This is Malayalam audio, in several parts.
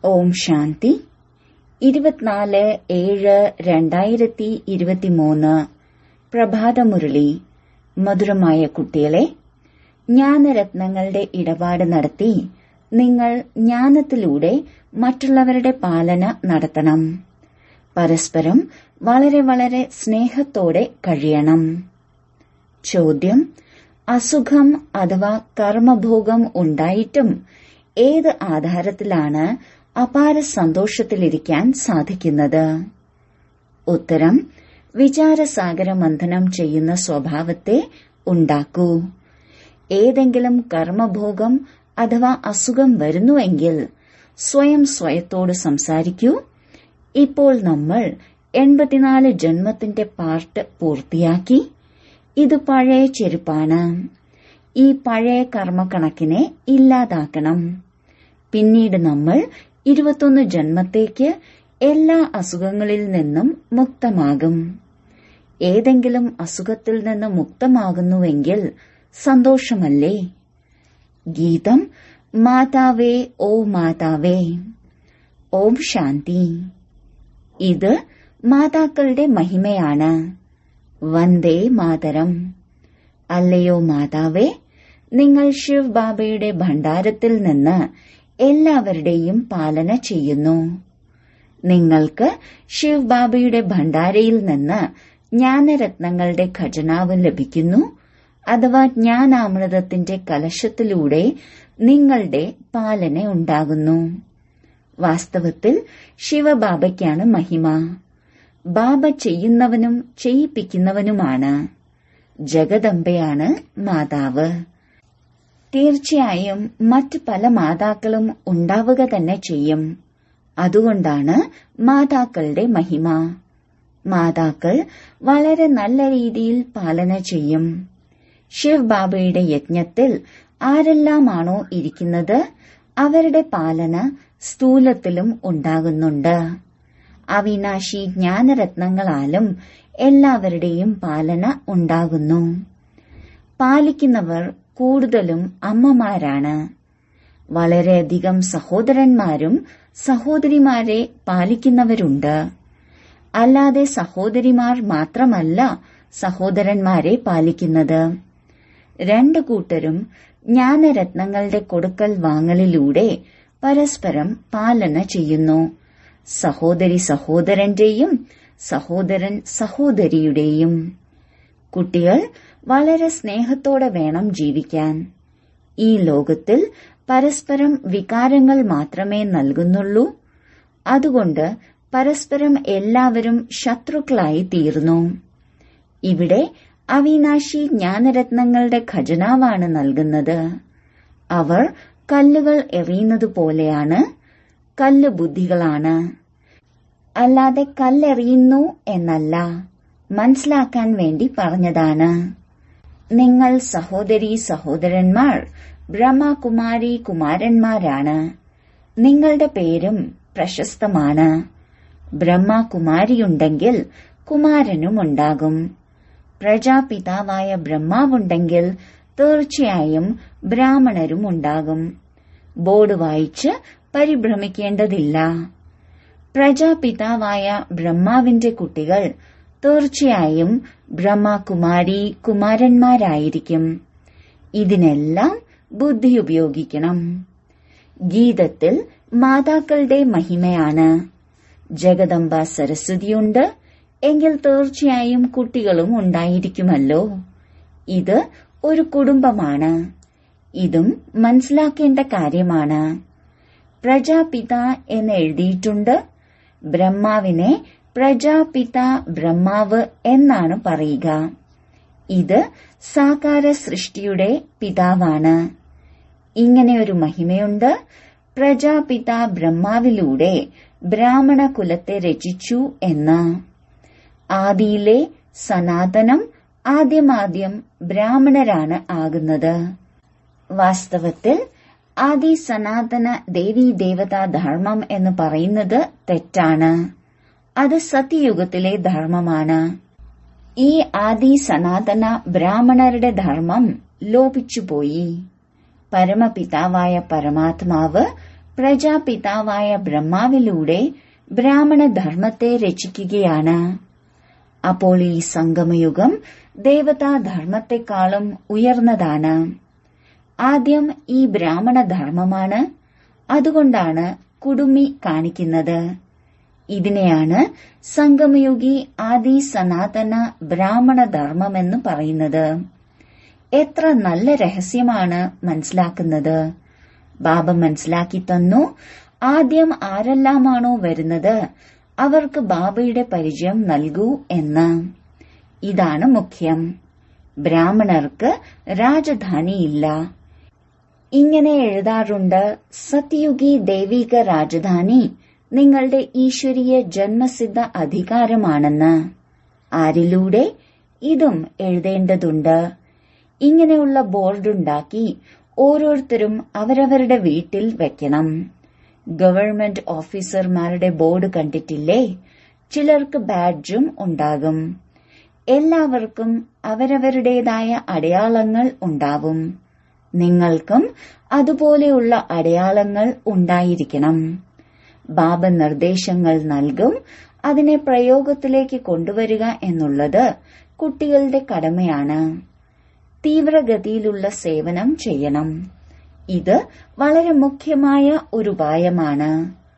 ഓം ശാന്തി ഇരുപത്തിനാല് ഏഴ് രണ്ടായിരത്തി ഇരുപത്തിമൂന്ന് പ്രഭാതമുരളി മധുരമായ കുട്ടികളെ ജ്ഞാനരത്നങ്ങളുടെ ഇടപാട് നടത്തി നിങ്ങൾ ജ്ഞാനത്തിലൂടെ മറ്റുള്ളവരുടെ പാലന നടത്തണം പരസ്പരം വളരെ വളരെ സ്നേഹത്തോടെ കഴിയണം ചോദ്യം അസുഖം അഥവാ കർമ്മഭോഗം ഉണ്ടായിട്ടും ഏത് ആധാരത്തിലാണ് അപാര സന്തോഷത്തിലിരിക്കാൻ സാധിക്കുന്നത് ഉത്തരം വിചാരസാഗര മന്ഥനം ചെയ്യുന്ന സ്വഭാവത്തെ ഉണ്ടാക്കൂ ഏതെങ്കിലും കർമ്മഭോഗം അഥവാ അസുഖം വരുന്നുവെങ്കിൽ സ്വയം സ്വയത്തോട് സംസാരിക്കൂ ഇപ്പോൾ നമ്മൾ എൺപത്തിനാല് ജന്മത്തിന്റെ പാർട്ട് പൂർത്തിയാക്കി ഇത് പഴയ ചെരുപ്പാണ് ഈ പഴയ കർമ്മക്കണക്കിനെ ഇല്ലാതാക്കണം പിന്നീട് നമ്മൾ ഇരുപത്തൊന്ന് ജന്മത്തേക്ക് എല്ലാ അസുഖങ്ങളിൽ നിന്നും മുക്തമാകും ഏതെങ്കിലും അസുഖത്തിൽ നിന്ന് മുക്തമാകുന്നുവെങ്കിൽ സന്തോഷമല്ലേ ഗീതം മാതാവേ ഓ മാതാവേ ഓം ശാന്തി ഇത് മാതാക്കളുടെ മഹിമയാണ് വന്ദേ മാതരം അല്ലയോ മാതാവേ നിങ്ങൾ ശിവ് ബാബയുടെ ഭണ്ഡാരത്തിൽ നിന്ന് എല്ലാവരുടെയും പാലന ചെയ്യുന്നു നിങ്ങൾക്ക് ശിവ് ബാബയുടെ ഭണ്ഡാരയിൽ നിന്ന് ജ്ഞാനരത്നങ്ങളുടെ ഖജനാവ് ലഭിക്കുന്നു അഥവാ ജ്ഞാനാമൃതത്തിന്റെ കലശത്തിലൂടെ നിങ്ങളുടെ പാലന ഉണ്ടാകുന്നു വാസ്തവത്തിൽ ശിവബാബയ്ക്കാണ് മഹിമ ബാബ ചെയ്യുന്നവനും ചെയ്യിപ്പിക്കുന്നവനുമാണ് ജഗദംബയാണ് മാതാവ് തീർച്ചയായും മറ്റ് പല മാതാക്കളും ഉണ്ടാവുക തന്നെ ചെയ്യും അതുകൊണ്ടാണ് മാതാക്കളുടെ മഹിമ മാതാക്കൾ വളരെ നല്ല രീതിയിൽ പാലന ചെയ്യും ശിവ് ബാബയുടെ യജ്ഞത്തിൽ ആരെല്ലാമാണോ ഇരിക്കുന്നത് അവരുടെ പാലന സ്ഥൂലത്തിലും ഉണ്ടാകുന്നുണ്ട് അവിനാശി ജ്ഞാനരത്നങ്ങളാലും എല്ലാവരുടെയും പാലന ഉണ്ടാകുന്നു പാലിക്കുന്നവർ കൂടുതലും അമ്മമാരാണ് വളരെയധികം സഹോദരന്മാരും സഹോദരിമാരെ പാലിക്കുന്നവരുണ്ട് അല്ലാതെ സഹോദരിമാർ മാത്രമല്ല സഹോദരന്മാരെ പാലിക്കുന്നത് രണ്ടു കൂട്ടരും ജ്ഞാനരത്നങ്ങളുടെ കൊടുക്കൽ വാങ്ങലിലൂടെ പരസ്പരം പാലന ചെയ്യുന്നു സഹോദരി സഹോദരന്റെയും സഹോദരൻ സഹോദരിയുടെയും കുട്ടികൾ വളരെ സ്നേഹത്തോടെ വേണം ജീവിക്കാൻ ഈ ലോകത്തിൽ പരസ്പരം വികാരങ്ങൾ മാത്രമേ നൽകുന്നുള്ളൂ അതുകൊണ്ട് പരസ്പരം എല്ലാവരും ശത്രുക്കളായി തീർന്നു ഇവിടെ അവിനാശി ജ്ഞാനരത്നങ്ങളുടെ ഖജനാവാണ് നൽകുന്നത് അവർ കല്ലുകൾ എറിയുന്നത് പോലെയാണ് കല്ല് ബുദ്ധികളാണ് അല്ലാതെ കല്ലെറിയുന്നു എന്നല്ല മനസ്സിലാക്കാൻ വേണ്ടി പറഞ്ഞതാണ് നിങ്ങൾ സഹോദരി സഹോദരന്മാർ ബ്രഹ്മകുമാരി കുമാരന്മാരാണ് നിങ്ങളുടെ പേരും പ്രശസ്തമാണ് ബ്രഹ്മകുമാരിയുണ്ടെങ്കിൽ കുമാരനുമുണ്ടാകും പ്രജാപിതാവായ ബ്രഹ്മാവുണ്ടെങ്കിൽ തീർച്ചയായും ബ്രാഹ്മണരും ഉണ്ടാകും ബോർഡ് വായിച്ച് പരിഭ്രമിക്കേണ്ടതില്ല പ്രജാപിതാവായ ബ്രഹ്മാവിന്റെ കുട്ടികൾ തീർച്ചയായും ബ്രഹ്മകുമാരി കുമാരന്മാരായിരിക്കും ഇതിനെല്ലാം ബുദ്ധി ഉപയോഗിക്കണം ഗീതത്തിൽ മാതാക്കളുടെ മഹിമയാണ് ജഗദംബ സരസ്വതിയുണ്ട് എങ്കിൽ തീർച്ചയായും കുട്ടികളും ഉണ്ടായിരിക്കുമല്ലോ ഇത് ഒരു കുടുംബമാണ് ഇതും മനസ്സിലാക്കേണ്ട കാര്യമാണ് പ്രജാപിത എന്ന് എഴുതിയിട്ടുണ്ട് ബ്രഹ്മാവിനെ പ്രജാപിത ബ്രഹ്മാവ് എന്നാണ് പറയുക ഇത് സാകാര സൃഷ്ടിയുടെ പിതാവാണ് ഇങ്ങനെയൊരു മഹിമയുണ്ട് പ്രജാപിത ബ്രഹ്മാവിലൂടെ ബ്രാഹ്മണ കുലത്തെ രചിച്ചു എന്ന് ആദിയിലെ സനാതനം ആദ്യമാദ്യം ബ്രാഹ്മണരാണ് ആകുന്നത് വാസ്തവത്തിൽ ആദി സനാതന ദേവീ ദേവതാ ധർമ്മം എന്ന് പറയുന്നത് തെറ്റാണ് അത് സത്യയുഗത്തിലെ ധർമ്മമാണ് ഈ ആദി സനാതന ബ്രാഹ്മണരുടെ ധർമ്മം ലോപിച്ചുപോയി പരമപിതാവായ പരമാത്മാവ് പ്രജാപിതാവായ ബ്രഹ്മാവിലൂടെ ബ്രാഹ്മണ ധർമ്മത്തെ രചിക്കുകയാണ് അപ്പോൾ ഈ സംഗമയുഗം ദേവതാധർമ്മത്തെക്കാളും ഉയർന്നതാണ് ആദ്യം ഈ ബ്രാഹ്മണ ധർമ്മമാണ് അതുകൊണ്ടാണ് കുടുമി കാണിക്കുന്നത് ഇതിനെയാണ് സംഗമയുഗി ആദി സനാതന ബ്രാഹ്മണ ധർമ്മമെന്ന് പറയുന്നത് എത്ര നല്ല രഹസ്യമാണ് മനസ്സിലാക്കുന്നത് ബാബ മനസ്സിലാക്കി തന്നു ആദ്യം ആരെല്ലാമാണോ വരുന്നത് അവർക്ക് ബാബയുടെ പരിചയം നൽകൂ എന്ന് ഇതാണ് മുഖ്യം ബ്രാഹ്മണർക്ക് രാജധാനിയില്ല ഇങ്ങനെ എഴുതാറുണ്ട് സത്യയുഗി ദൈവിക രാജധാനി നിങ്ങളുടെ ഈശ്വരീയ ജന്മസിദ്ധ അധികാരമാണെന്ന് ആരിലൂടെ ഇതും എഴുതേണ്ടതുണ്ട് ഇങ്ങനെയുള്ള ബോർഡുണ്ടാക്കി ഓരോരുത്തരും അവരവരുടെ വീട്ടിൽ വെക്കണം ഗവൺമെന്റ് ഓഫീസർമാരുടെ ബോർഡ് കണ്ടിട്ടില്ലേ ചിലർക്ക് ബാഡ്ജും ഉണ്ടാകും എല്ലാവർക്കും അവരവരുടേതായ അടയാളങ്ങൾ ഉണ്ടാവും നിങ്ങൾക്കും അതുപോലെയുള്ള അടയാളങ്ങൾ ഉണ്ടായിരിക്കണം ബാബ നിർദ്ദേശങ്ങൾ നൽകും അതിനെ പ്രയോഗത്തിലേക്ക് കൊണ്ടുവരിക എന്നുള്ളത് കുട്ടികളുടെ കടമയാണ് തീവ്രഗതിയിലുള്ള സേവനം ചെയ്യണം ഇത് വളരെ മുഖ്യമായ ഒരു ഉപായമാണ്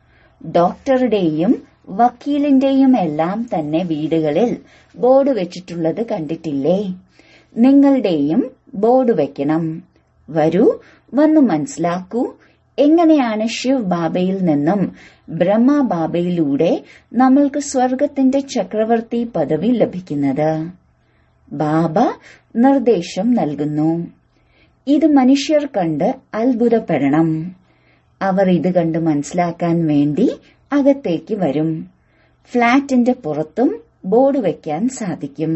ഡോക്ടറുടെയും വക്കീലിന്റെയും എല്ലാം തന്നെ വീടുകളിൽ ബോർഡ് വെച്ചിട്ടുള്ളത് കണ്ടിട്ടില്ലേ നിങ്ങളുടെയും ബോർഡ് വെക്കണം വരൂ വന്നു മനസ്സിലാക്കൂ എങ്ങനെയാണ് ശിവ് ബാബയിൽ നിന്നും ബ്രഹ്മ ബാബയിലൂടെ നമ്മൾക്ക് സ്വർഗത്തിന്റെ ചക്രവർത്തി പദവി ലഭിക്കുന്നത് ബാബ നിർദ്ദേശം നൽകുന്നു ഇത് മനുഷ്യർ കണ്ട് അത്ഭുതപ്പെടണം അവർ ഇത് കണ്ട് മനസ്സിലാക്കാൻ വേണ്ടി അകത്തേക്ക് വരും ഫ്ളാറ്റിന്റെ പുറത്തും ബോർഡ് വയ്ക്കാൻ സാധിക്കും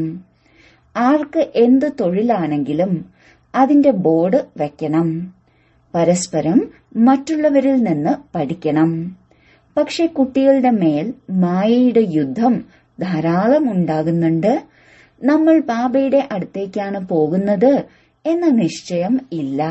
ആർക്ക് എന്ത് തൊഴിലാണെങ്കിലും അതിന്റെ ബോർഡ് വെക്കണം പരസ്പരം മറ്റുള്ളവരിൽ നിന്ന് പഠിക്കണം പക്ഷെ കുട്ടികളുടെ മേൽ മായയുടെ യുദ്ധം ധാരാളം ഉണ്ടാകുന്നുണ്ട് നമ്മൾ ബാബയുടെ അടുത്തേക്കാണ് പോകുന്നത് എന്ന നിശ്ചയം ഇല്ല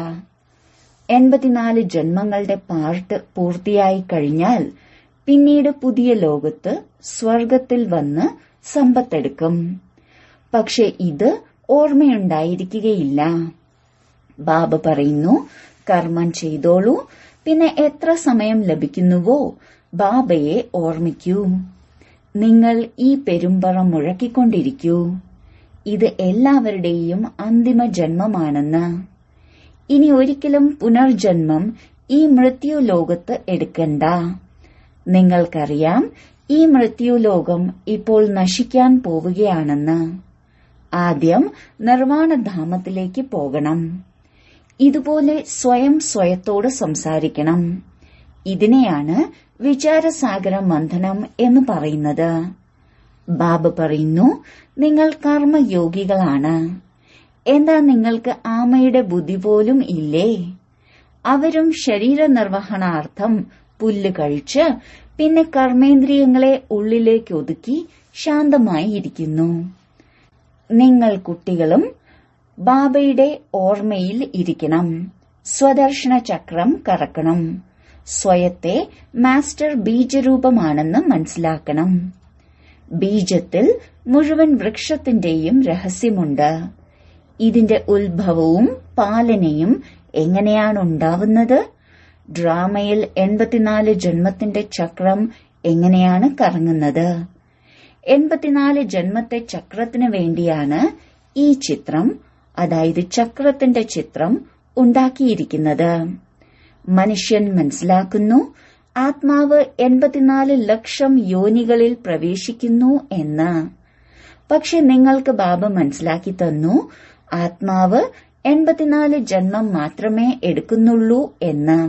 എൺപത്തിനാല് ജന്മങ്ങളുടെ പാർട്ട് പൂർത്തിയായി കഴിഞ്ഞാൽ പിന്നീട് പുതിയ ലോകത്ത് സ്വർഗത്തിൽ വന്ന് സമ്പത്തെടുക്കും പക്ഷെ ഇത് ഓർമ്മയുണ്ടായിരിക്കുകയില്ല ബാബ പറയുന്നു കർമ്മം ചെയ്തോളൂ പിന്നെ എത്ര സമയം ലഭിക്കുന്നുവോ ബാബയെ ഓർമ്മിക്കൂ നിങ്ങൾ ഈ പെരുമ്പറ മുഴക്കിക്കൊണ്ടിരിക്കൂ ഇത് എല്ലാവരുടെയും അന്തിമ ജന്മമാണെന്ന് ഇനി ഒരിക്കലും പുനർജന്മം ഈ മൃത്യു ലോകത്ത് എടുക്കണ്ട നിങ്ങൾക്കറിയാം ഈ മൃത്യുലോകം ഇപ്പോൾ നശിക്കാൻ പോവുകയാണെന്ന് ആദ്യം നിർവാണധാമത്തിലേക്ക് പോകണം ഇതുപോലെ സ്വയം സ്വയത്തോട് സംസാരിക്കണം ഇതിനെയാണ് വിചാരസാഗര മന്ഥനം എന്ന് പറയുന്നത് ബാബ പറയുന്നു നിങ്ങൾ കർമ്മയോഗികളാണ് എന്താ നിങ്ങൾക്ക് ആമയുടെ ബുദ്ധി പോലും ഇല്ലേ അവരും ശരീര നിർവഹണാർത്ഥം പുല്ല് കഴിച്ച് പിന്നെ കർമ്മേന്ദ്രിയങ്ങളെ ഉള്ളിലേക്ക് ഒതുക്കി ശാന്തമായി ഇരിക്കുന്നു നിങ്ങൾ കുട്ടികളും ബാബയുടെ ഓർമ്മയിൽ ഇരിക്കണം സ്വദർശന ചക്രം കറക്കണം സ്വയത്തെ മാസ്റ്റർ ബീജരൂപമാണെന്ന് മനസ്സിലാക്കണം ബീജത്തിൽ മുഴുവൻ വൃക്ഷത്തിന്റെയും രഹസ്യമുണ്ട് ഇതിന്റെ ഉത്ഭവവും പാലനയും എങ്ങനെയാണ് ഉണ്ടാവുന്നത് ഡ്രാമയിൽ എൺപത്തിനാല് ജന്മത്തിന്റെ ചക്രം എങ്ങനെയാണ് കറങ്ങുന്നത് എൺപത്തിനാല് ജന്മത്തെ ചക്രത്തിന് വേണ്ടിയാണ് ഈ ചിത്രം അതായത് ചക്രത്തിന്റെ ചിത്രം ഉണ്ടാക്കിയിരിക്കുന്നത് മനുഷ്യൻ മനസ്സിലാക്കുന്നു ആത്മാവ് എൺപത്തിനാല് ലക്ഷം യോനികളിൽ പ്രവേശിക്കുന്നു എന്ന് പക്ഷെ നിങ്ങൾക്ക് ബാബ മനസ്സിലാക്കി തന്നു ആത്മാവ് എൺപത്തിനാല് ജന്മം മാത്രമേ എടുക്കുന്നുള്ളൂ എന്ന്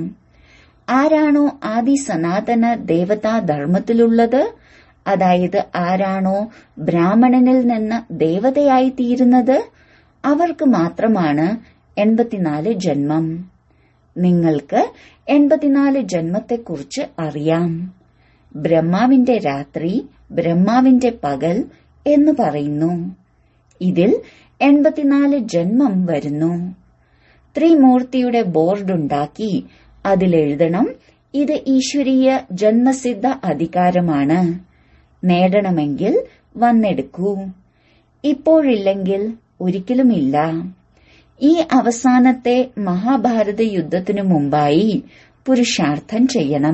ആരാണോ ആദി സനാതന ദേവതാ ധർമ്മത്തിലുള്ളത് അതായത് ആരാണോ ബ്രാഹ്മണനിൽ നിന്ന് ദേവതയായി തീരുന്നത് അവർക്ക് മാത്രമാണ് എൺപത്തിനാല് ജന്മം നിങ്ങൾക്ക് എൺപത്തിനാല് ജന്മത്തെക്കുറിച്ച് അറിയാം ബ്രഹ്മാവിന്റെ രാത്രി ബ്രഹ്മാവിന്റെ പകൽ എന്ന് പറയുന്നു ഇതിൽ എൺപത്തിനാല് ജന്മം വരുന്നു ത്രിമൂർത്തിയുടെ ബോർഡുണ്ടാക്കി അതിലെഴുതണം ഇത് ഈശ്വരീയ ജന്മസിദ്ധ അധികാരമാണ് നേടണമെങ്കിൽ വന്നെടുക്കൂ ഇപ്പോഴില്ലെങ്കിൽ ഒരിക്കലുമില്ല ഈ അവസാനത്തെ മഹാഭാരത യുദ്ധത്തിനു മുമ്പായി പുരുഷാർത്ഥം ചെയ്യണം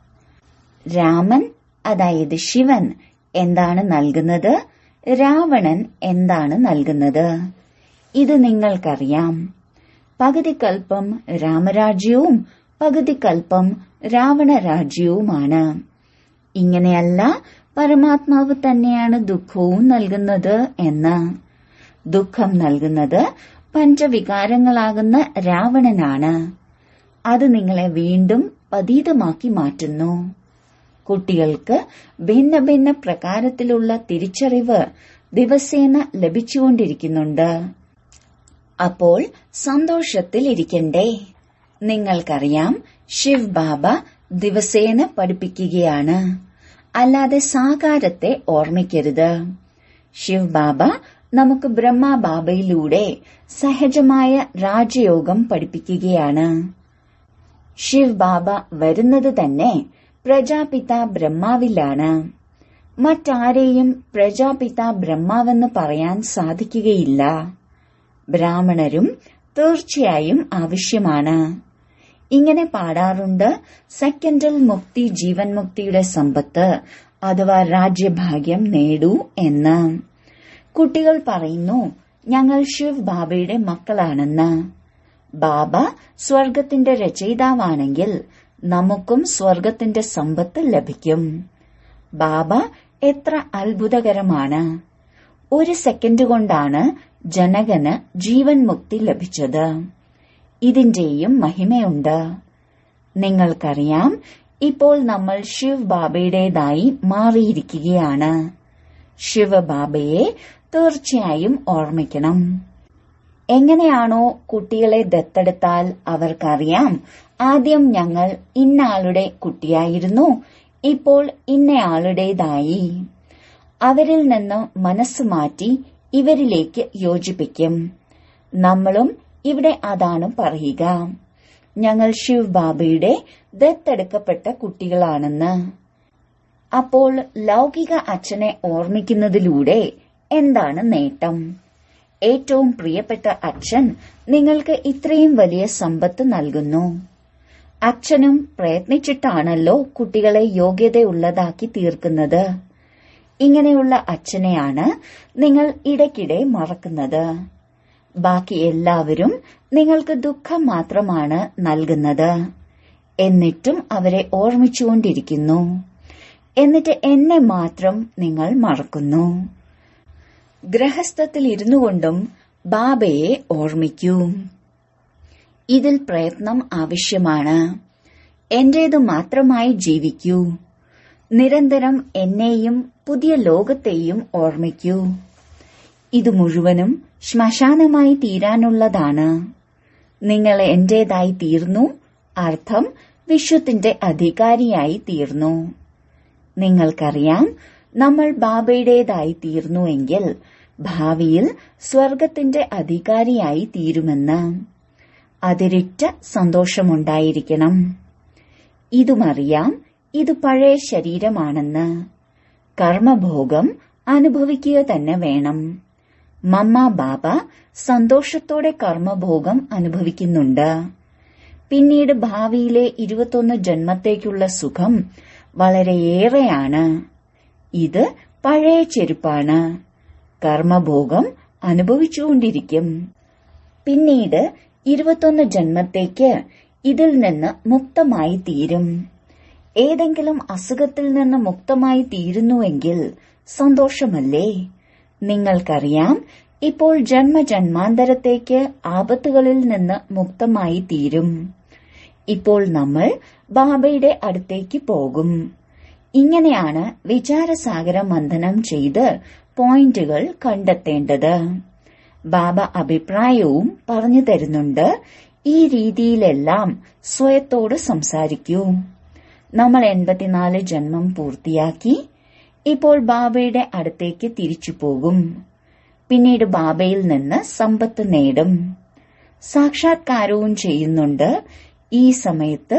രാമൻ അതായത് ശിവൻ എന്താണ് നൽകുന്നത് രാവണൻ എന്താണ് നൽകുന്നത് ഇത് നിങ്ങൾക്കറിയാം പകുതി കൽപ്പം രാമരാജ്യവും പകുതി കൽപ്പം രാവണരാജ്യവുമാണ് ഇങ്ങനെയല്ല പരമാത്മാവ് തന്നെയാണ് ദുഃഖവും നൽകുന്നത് എന്ന് ദുഃഖം നൽകുന്നത് പഞ്ചവികാരങ്ങളാകുന്ന രാവണനാണ് അത് നിങ്ങളെ വീണ്ടും പതീതമാക്കി മാറ്റുന്നു കുട്ടികൾക്ക് ഭിന്ന ഭിന്ന പ്രകാരത്തിലുള്ള തിരിച്ചറിവ് ദിവസേന ലഭിച്ചുകൊണ്ടിരിക്കുന്നുണ്ട് അപ്പോൾ സന്തോഷത്തിൽ ഇരിക്കണ്ടേ നിങ്ങൾക്കറിയാം ശിവ് ബാബ ദിവസേന പഠിപ്പിക്കുകയാണ് അല്ലാതെ സാകാരത്തെ ഓർമ്മിക്കരുത് ശിവ് ബാബ നമുക്ക് ബ്രഹ്മ ബാബയിലൂടെ സഹജമായ രാജയോഗം പഠിപ്പിക്കുകയാണ് ശിവ് ബാബ വരുന്നത് തന്നെ പ്രജാപിത ബ്രഹ്മാവിലാണ് മറ്റാരെയും പ്രജാപിത ബ്രഹ്മാവെന്ന് പറയാൻ സാധിക്കുകയില്ല ബ്രാഹ്മണരും തീർച്ചയായും ആവശ്യമാണ് ഇങ്ങനെ പാടാറുണ്ട് സെക്കൻഡിൽ മുക്തി ജീവൻ മുക്തിയുടെ സമ്പത്ത് അഥവാ രാജ്യഭാഗ്യം നേടൂ എന്ന് കുട്ടികൾ പറയുന്നു ഞങ്ങൾ ശിവ് ബാബയുടെ മക്കളാണെന്ന് ബാബ സ്വർഗത്തിന്റെ രചയിതാവാണെങ്കിൽ നമുക്കും സ്വർഗത്തിന്റെ സമ്പത്ത് ലഭിക്കും ബാബ എത്ര അത്ഭുതകരമാണ് ഒരു സെക്കൻഡ് കൊണ്ടാണ് ജനകന് ജീവൻ മുക്തി ലഭിച്ചത് ഇതിന്റെയും മഹിമയുണ്ട് നിങ്ങൾക്കറിയാം ഇപ്പോൾ നമ്മൾ ശിവ് ബാബയുടേതായി മാറിയിരിക്കുകയാണ് ശിവബാബയെ തീർച്ചയായും ഓർമ്മിക്കണം എങ്ങനെയാണോ കുട്ടികളെ ദത്തെടുത്താൽ അവർക്കറിയാം ആദ്യം ഞങ്ങൾ ഇന്നയാളുടെ കുട്ടിയായിരുന്നു ഇപ്പോൾ ഇന്നയാളുടേതായി അവരിൽ നിന്ന് മനസ്സ് മാറ്റി ഇവരിലേക്ക് യോജിപ്പിക്കും നമ്മളും ഇവിടെ അതാണ് പറയുക ഞങ്ങൾ ശിവ് ബാബയുടെ ദത്തെടുക്കപ്പെട്ട കുട്ടികളാണെന്ന് അപ്പോൾ ലൗകിക അച്ഛനെ ഓർമ്മിക്കുന്നതിലൂടെ എന്താണ് നേട്ടം ഏറ്റവും പ്രിയപ്പെട്ട അച്ഛൻ നിങ്ങൾക്ക് ഇത്രയും വലിയ സമ്പത്ത് നൽകുന്നു അച്ഛനും പ്രയത്നിച്ചിട്ടാണല്ലോ കുട്ടികളെ യോഗ്യതയുള്ളതാക്കി തീർക്കുന്നത് ഇങ്ങനെയുള്ള അച്ഛനെയാണ് നിങ്ങൾ ഇടയ്ക്കിടെ മറക്കുന്നത് ബാക്കി എല്ലാവരും നിങ്ങൾക്ക് ദുഃഖം മാത്രമാണ് നൽകുന്നത് എന്നിട്ടും അവരെ ഓർമ്മിച്ചുകൊണ്ടിരിക്കുന്നു എന്നിട്ട് എന്നെ മാത്രം നിങ്ങൾ മറക്കുന്നു ഗ്രഹസ്ഥത്തിൽ ഇരുന്നു കൊണ്ടും ബാബയെ ഓർമ്മിക്കൂ ഇതിൽ പ്രയത്നം ആവശ്യമാണ് എന്റേതു മാത്രമായി ജീവിക്കൂ നിരന്തരം എന്നെയും പുതിയ ലോകത്തെയും ഓർമ്മിക്കൂ ഇത് മുഴുവനും ശ്മശാനമായി തീരാനുള്ളതാണ് നിങ്ങൾ എന്റേതായി തീർന്നു അർത്ഥം വിശ്വത്തിന്റെ അധികാരിയായി തീർന്നു നിങ്ങൾക്കറിയാം നമ്മൾ ബാബയുടേതായി തീർന്നുവെങ്കിൽ ഭാവിയിൽ സ്വർഗത്തിന്റെ അധികാരിയായി തീരുമെന്ന് അതിരിറ്റ സന്തോഷമുണ്ടായിരിക്കണം ഇതുമറിയാം ഇത് പഴയ ശരീരമാണെന്ന് കർമ്മഭോഗം അനുഭവിക്കുക തന്നെ വേണം മമ്മ ബാബ സന്തോഷത്തോടെ കർമ്മഭോഗം അനുഭവിക്കുന്നുണ്ട് പിന്നീട് ഭാവിയിലെ ഇരുപത്തൊന്ന് ജന്മത്തേക്കുള്ള സുഖം വളരെയേറെയാണ് ഇത് പഴയ ചെരുപ്പാണ് കർമ്മഭോഗം അനുഭവിച്ചുകൊണ്ടിരിക്കും പിന്നീട് ഇരുപത്തൊന്ന് ജന്മത്തേക്ക് ഇതിൽ നിന്ന് മുക്തമായി തീരും ഏതെങ്കിലും അസുഖത്തിൽ നിന്ന് മുക്തമായി തീരുന്നുവെങ്കിൽ സന്തോഷമല്ലേ നിങ്ങൾക്കറിയാം ഇപ്പോൾ ജന്മജന്മാന്തരത്തേക്ക് ആപത്തുകളിൽ നിന്ന് മുക്തമായി തീരും ഇപ്പോൾ നമ്മൾ ബാബയുടെ അടുത്തേക്ക് പോകും ഇങ്ങനെയാണ് വിചാരസാഗര മന്ഥനം ചെയ്ത് പോയിന്റുകൾ കണ്ടെത്തേണ്ടത് ബാബ അഭിപ്രായവും പറഞ്ഞു തരുന്നുണ്ട് ഈ രീതിയിലെല്ലാം സ്വയത്തോട് സംസാരിക്കൂ നമ്മൾ എൺപത്തിനാല് ജന്മം പൂർത്തിയാക്കി ഇപ്പോൾ ബാബയുടെ അടുത്തേക്ക് തിരിച്ചു പോകും പിന്നീട് ബാബയിൽ നിന്ന് സമ്പത്ത് നേടും സാക്ഷാത്കാരവും ചെയ്യുന്നുണ്ട് ഈ സമയത്ത്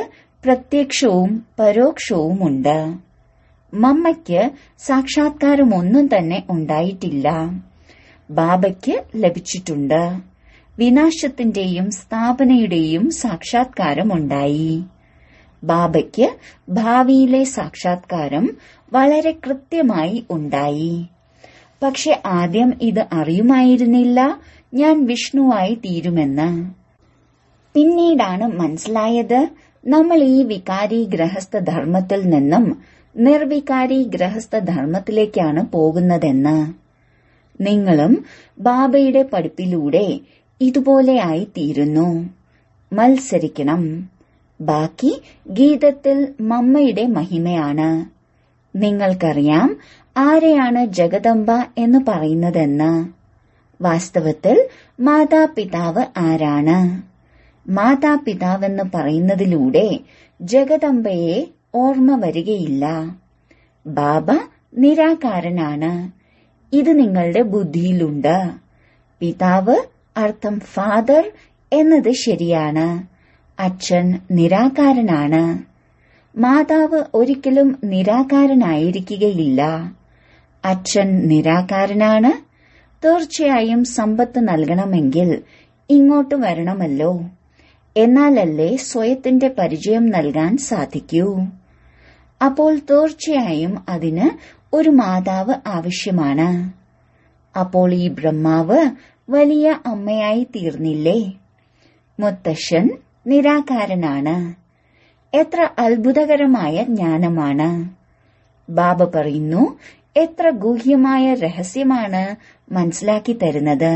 പ്രത്യക്ഷവും പരോക്ഷവുമുണ്ട് മമ്മയ്ക്ക് സാക്ഷാത്കാരമൊന്നും തന്നെ ഉണ്ടായിട്ടില്ല ബാബയ്ക്ക് ലഭിച്ചിട്ടുണ്ട് വിനാശത്തിന്റെയും സ്ഥാപനയുടെയും സാക്ഷാത്കാരമുണ്ടായി ബാബയ്ക്ക് ഭാവിയിലെ സാക്ഷാത്കാരം വളരെ കൃത്യമായി ഉണ്ടായി പക്ഷെ ആദ്യം ഇത് അറിയുമായിരുന്നില്ല ഞാൻ വിഷ്ണുവായി തീരുമെന്ന് പിന്നീടാണ് മനസ്സിലായത് നമ്മൾ ഈ വികാരി ഗൃഹസ്ഥ ധർമ്മത്തിൽ നിന്നും നിർവികാരി ഗൃഹസ്ഥ ധർമ്മത്തിലേക്കാണ് പോകുന്നതെന്ന് നിങ്ങളും ബാബയുടെ പഠിപ്പിലൂടെ ഇതുപോലെ ആയിത്തീരുന്നു മത്സരിക്കണം ബാക്കി ഗീതത്തിൽ മമ്മയുടെ മഹിമയാണ് നിങ്ങൾക്കറിയാം ആരെയാണ് ജഗദംബ എന്ന് പറയുന്നതെന്ന് വാസ്തവത്തിൽ മാതാപിതാവ് ആരാണ് മാതാപിതാവെന്ന് പറയുന്നതിലൂടെ ജഗദംബയെ ഓർമ്മ വരികയില്ല ബാബ നിരാകാരനാണ് ഇത് നിങ്ങളുടെ ബുദ്ധിയിലുണ്ട് പിതാവ് അർത്ഥം ഫാദർ എന്നത് ശരിയാണ് അച്ഛൻ നിരാകാരനാണ് മാതാവ് ഒരിക്കലും നിരാകാരനായിരിക്കുകയില്ല അച്ഛൻ നിരാകാരനാണ് തീർച്ചയായും സമ്പത്ത് നൽകണമെങ്കിൽ ഇങ്ങോട്ട് വരണമല്ലോ എന്നാലല്ലേ സ്വയത്തിന്റെ പരിചയം നൽകാൻ സാധിക്കൂ അപ്പോൾ തീർച്ചയായും അതിന് ഒരു മാതാവ് ആവശ്യമാണ് അപ്പോൾ ഈ ബ്രഹ്മാവ് വലിയ അമ്മയായി തീർന്നില്ലേ മുത്തശ്ശൻ നിരാകാരനാണ് എത്ര അത്ഭുതകരമായ ജ്ഞാനമാണ് ബാബ പറയുന്നു എത്ര ഗൂഹ്യമായ രഹസ്യമാണ് മനസ്സിലാക്കി തരുന്നത്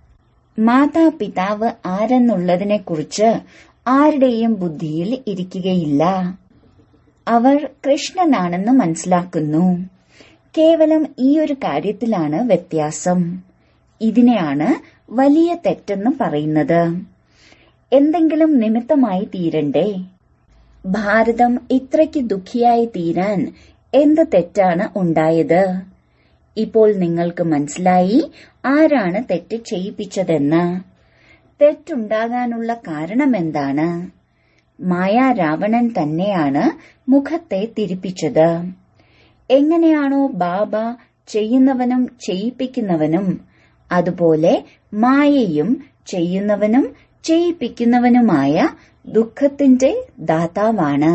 മാതാപിതാവ് ആരെന്നുള്ളതിനെക്കുറിച്ച് ആരുടെയും ബുദ്ധിയിൽ ഇരിക്കുകയില്ല അവർ കൃഷ്ണനാണെന്ന് മനസ്സിലാക്കുന്നു കേവലം ഈ ഒരു കാര്യത്തിലാണ് വ്യത്യാസം ഇതിനെയാണ് വലിയ തെറ്റെന്ന് പറയുന്നത് എന്തെങ്കിലും നിമിത്തമായി തീരണ്ടേ ഭാരതം ഇത്രയ്ക്ക് ദുഃഖിയായി തീരാൻ എന്ത് തെറ്റാണ് ഉണ്ടായത് ഇപ്പോൾ നിങ്ങൾക്ക് മനസ്സിലായി ആരാണ് തെറ്റ് ചെയ്യിപ്പിച്ചതെന്ന് തെറ്റുണ്ടാകാനുള്ള കാരണമെന്താണ് മായാ രാവണൻ തന്നെയാണ് മുഖത്തെ തിരിപ്പിച്ചത് എങ്ങനെയാണോ ബാബ ചെയ്യുന്നവനും ചെയ്യിപ്പിക്കുന്നവനും അതുപോലെ മായയും ചെയ്യുന്നവനും ചെയ്യിപ്പിക്കുന്നവനുമായ ദുഃഖത്തിന്റെ ദാതാവാണ്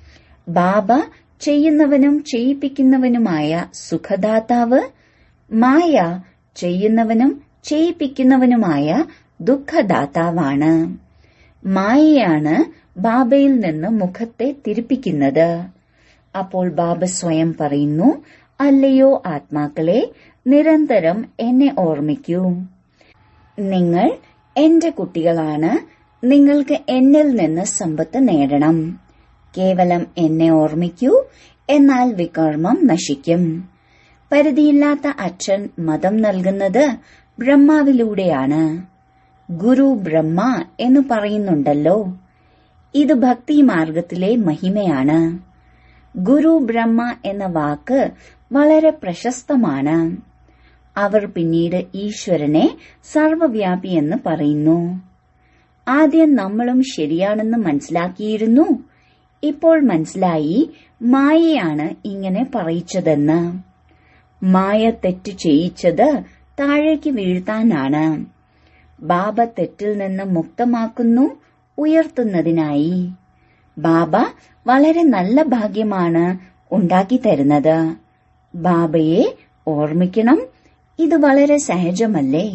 ബാബ ചെയ്യുന്നവനും ചെയ്യിപ്പിക്കുന്നവനുമായ സുഖദാതാവ് മായ ചെയ്യുന്നവനും ചെയ്യിപ്പിക്കുന്നവനുമായ ദുഃഖദാതാവാണ് മായയാണ് ബാബയിൽ നിന്ന് മുഖത്തെ തിരിപ്പിക്കുന്നത് അപ്പോൾ ബാബ സ്വയം പറയുന്നു അല്ലയോ ആത്മാക്കളെ നിരന്തരം എന്നെ ഓർമ്മിക്കൂ നിങ്ങൾ എന്റെ കുട്ടികളാണ് നിങ്ങൾക്ക് എന്നിൽ നിന്ന് സമ്പത്ത് നേടണം കേവലം എന്നെ ഓർമ്മിക്കൂ എന്നാൽ വികർമ്മം നശിക്കും പരിധിയില്ലാത്ത അച്ഛൻ മതം നൽകുന്നത് ബ്രഹ്മാവിലൂടെയാണ് ഗുരു ബ്രഹ്മ എന്ന് പറയുന്നുണ്ടല്ലോ ഇത് ഭക്തി മാർഗത്തിലെ മഹിമയാണ് ഗുരു ബ്രഹ്മ എന്ന വാക്ക് വളരെ പ്രശസ്തമാണ് അവർ പിന്നീട് ഈശ്വരനെ സർവവ്യാപി എന്ന് പറയുന്നു ആദ്യം നമ്മളും ശരിയാണെന്ന് മനസ്സിലാക്കിയിരുന്നു ഇപ്പോൾ മനസ്സിലായി മായയാണ് ഇങ്ങനെ പറയിച്ചതെന്ന് മായ തെറ്റ് ചെയ്യിച്ചത് താഴേക്ക് വീഴ്ത്താനാണ് ബാബ തെറ്റിൽ നിന്ന് മുക്തമാക്കുന്നു ഉയർത്തുന്നതിനായി ബാബ വളരെ നല്ല ഭാഗ്യമാണ് ഉണ്ടാക്കി തരുന്നത് ബാബയെ ഓർമ്മിക്കണം ഇത് വളരെ സഹജമല്ലേ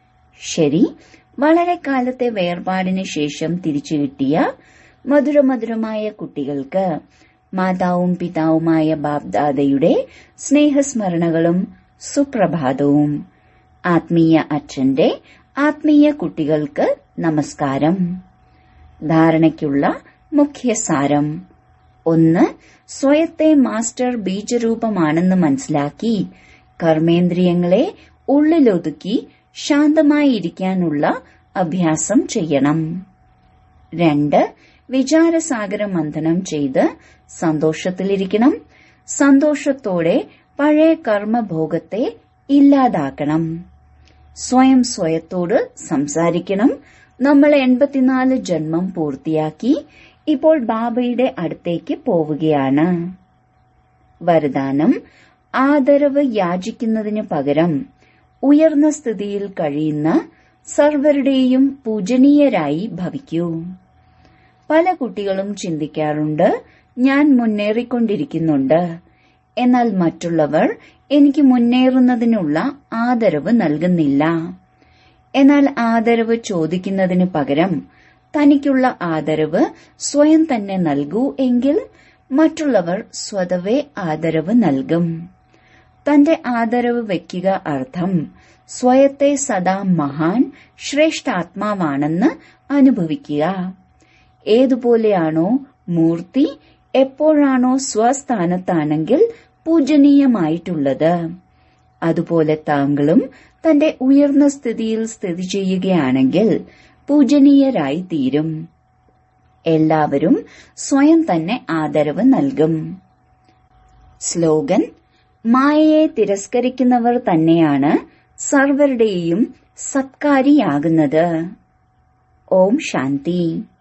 ശരി വളരെ കാലത്തെ വേർപാടിന് ശേഷം തിരിച്ചു കിട്ടിയ മധുരമധുരമായ കുട്ടികൾക്ക് മാതാവും പിതാവുമായ ബാബ്ദാദയുടെ സ്നേഹസ്മരണകളും സുപ്രഭാതവും ആത്മീയ അച്ഛന്റെ ആത്മീയ കുട്ടികൾക്ക് നമസ്കാരം ധാരണയ്ക്കുള്ള മുഖ്യസാരം ഒന്ന് സ്വയത്തെ മാസ്റ്റർ ബീജരൂപമാണെന്ന് മനസ്സിലാക്കി കർമ്മേന്ദ്രിയങ്ങളെ ഉള്ളിലൊതുക്കി ശാന്തമായിരിക്കാനുള്ള അഭ്യാസം ചെയ്യണം രണ്ട് വിചാരസാഗര മന്ഥനം ചെയ്ത് സന്തോഷത്തിലിരിക്കണം സന്തോഷത്തോടെ പഴയ കർമ്മഭോഗത്തെ ഇല്ലാതാക്കണം സ്വയം സ്വയത്തോട് സംസാരിക്കണം നമ്മൾ എൺപത്തിനാല് ജന്മം പൂർത്തിയാക്കി ഇപ്പോൾ ബാബയുടെ അടുത്തേക്ക് പോവുകയാണ് വരദാനം ആദരവ് യാചിക്കുന്നതിനു പകരം ഉയർന്ന സ്ഥിതിയിൽ കഴിയുന്ന സർവരുടെയും പൂജനീയരായി ഭവിക്കൂ പല കുട്ടികളും ചിന്തിക്കാറുണ്ട് ഞാൻ മുന്നേറിക്കൊണ്ടിരിക്കുന്നുണ്ട് എന്നാൽ മറ്റുള്ളവർ എനിക്ക് മുന്നേറുന്നതിനുള്ള ആദരവ് നൽകുന്നില്ല എന്നാൽ ആദരവ് ചോദിക്കുന്നതിനു പകരം തനിക്കുള്ള ആദരവ് സ്വയം തന്നെ നൽകൂ എങ്കിൽ മറ്റുള്ളവർ സ്വതവേ ആദരവ് നൽകും തന്റെ ആദരവ് വയ്ക്കുക അർത്ഥം സ്വയത്തെ സദാ മഹാൻ ശ്രേഷ്ഠാത്മാവാണെന്ന് അനുഭവിക്കുക ഏതുപോലെയാണോ മൂർത്തി എപ്പോഴാണോ സ്വസ്ഥാനത്താണെങ്കിൽ പൂജനീയമായിട്ടുള്ളത് അതുപോലെ താങ്കളും തന്റെ ഉയർന്ന സ്ഥിതിയിൽ സ്ഥിതി ചെയ്യുകയാണെങ്കിൽ പൂജനീയരായി തീരും എല്ലാവരും സ്വയം തന്നെ ആദരവ് നൽകും സ്ലോഗൻ മായയെ തിരസ്കരിക്കുന്നവർ തന്നെയാണ് സർവരുടെയും സത്കാരിയാകുന്നത് ഓം ശാന്തി